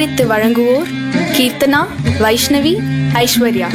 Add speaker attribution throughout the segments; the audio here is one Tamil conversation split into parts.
Speaker 1: தயாரித்து வழங்குவோர் கீர்த்தனா வைஷ்ணவி ஐஸ்வர்யா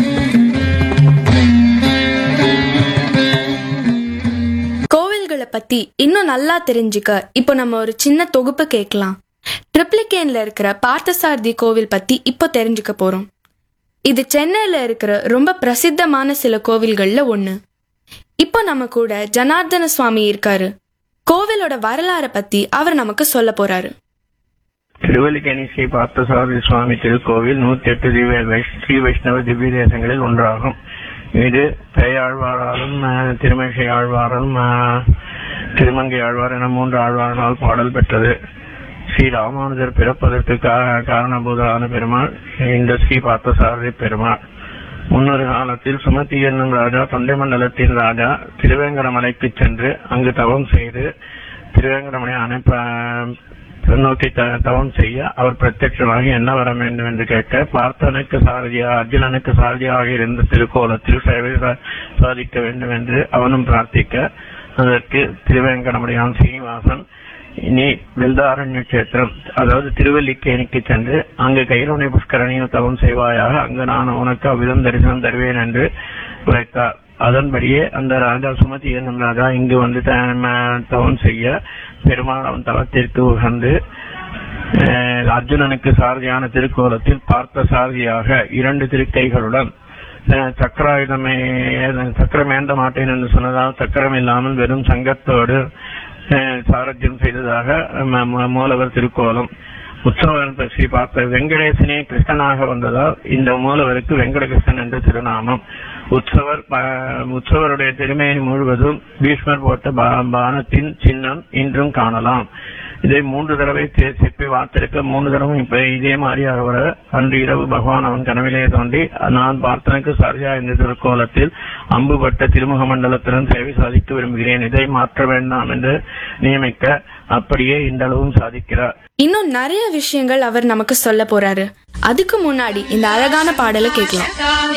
Speaker 1: கோவில்களை பத்தி இன்னும் நல்லா தெரிஞ்சுக்க இப்போ நம்ம ஒரு சின்ன தொகுப்பு கேட்கலாம் ட்ரிப்ளிகேன்ல இருக்கிற பார்த்தசாரதி கோவில் பத்தி இப்போ தெரிஞ்சுக்க போறோம் இது சென்னையில இருக்கிற ரொம்ப பிரசித்தமான சில கோவில்கள்ல ஒண்ணு இப்போ நம்ம கூட ஜனார்தன சுவாமி இருக்காரு கோவிலோட வரலாறை பத்தி அவர் நமக்கு சொல்ல போறாரு
Speaker 2: திருவல்லிக்கேணி ஸ்ரீ பார்த்தசாரதி சுவாமி திருக்கோவில் நூத்தி எட்டு திவ்ய வைஷ்- ஸ்ரீ வைஷ்ணவ திவ்ய தேசங்களில் ஒன்றாகும் இது பேயாழ்வாராலும் அஹ், திருமேஷை ஆழ்வாரும் அஹ், திருமங்கை ஆழ்வார் என மூன்று ஆழ்வார்களால் பாடல் பெற்றது ஸ்ரீ ராமானுஜர் பிறப்பதற்கு கா- காரணபூதரான பெருமாள் இந்த ஸ்ரீ பார்த்தசாரதி பெருமாள் முன்னொரு காலத்தில் சுமதி என்னும் ராஜா தொண்டை மண்டலத்தின் ராஜா திருவேங்கடமலைக்கு சென்று அங்கு தவம் செய்து திருவேங்கடமலை அனுப்ப நோக்கி த- தவம் செய்ய அவர் பிரத்யட்சமாகி என்ன வர வேண்டும் என்று கேட்க பார்த்தனுக்கு சாரதியா அர்ஜுனனுக்கு சாரதியாக இருந்த திருக்கோலத்தில் சேவை சா- சாதிக்க வேண்டும் என்று அவனும் பிரார்த்திக்க அதற்கு திருவேங்கடமுடையான் சீனிவாசன் இனி வெல்தாரண்ய கஷேத்திரம் அதாவது திருவல்லிக்கேணிக்கு சென்று அங்கு கைரோனை புஷ்கரணியில் தவம் செய்வாயாக அங்கு நான் உனக்கு அவ்விதம் தரிசனம் தருவேன் என்று உரைத்தார் அதன்படியே அந்த ராஜா சுமதி என்னும் ராஜா இங்கு வந்து த- ம- தவம் செய்ய பெருமாள் அவன் தவத்திற்கு உகந்து அஹ், அர்ஜுனனுக்கு சாரதியான திருக்கோலத்தில் பார்த்த சாரதியாக இரண்டு திருக்கைகளுடன் அஹ், சக்கராயுதமே சக்கரம் ஏந்த மாட்டேன் என்று சொன்னதால் சக்கரம் இல்லாமல் வெறும் சங்கத்தோடு அஹ், சாரத்தியம் செய்ததாக ம- ம- மூலவர் திருக்கோலம் உற்சவர் ஸ்ரீ பார்த்த வெங்கடேசனே கிருஷ்ணனாக வந்ததால் இந்த மூலவருக்கு வெங்கடகிருஷ்ணன் என்று திருநாமம் உற்சவர் ப- உற்சவருடைய திருமேனி முழுவதும் பீஷ்மர் போட்ட பா- பானத்தின் சின்னம் இன்றும் காணலாம் இதை மூன்று தடவை செ- செப்பி வார்த்திருக்க மூன்று தடவை இப்ப இதே மாதிரி அவர் அன்று இரவு பகவான் அவன் கனவிலே தோன்றி நான் பார்த்தனுக்கு சரியா இந்த திருக்கோலத்தில் அம்புபட்ட திருமுக மண்டலத்துடன் சேவை சாதிக்க விரும்புகிறேன் இதை மாற்ற வேண்டாம் என்று நியமிக்க அப்படியே இந்த அளவும் சாதிக்கிறார்
Speaker 1: இன்னும் நிறைய விஷயங்கள் அவர் நமக்கு சொல்ல போறாரு அதுக்கு முன்னாடி இந்த அழகான பாடலை கேட்கலாம்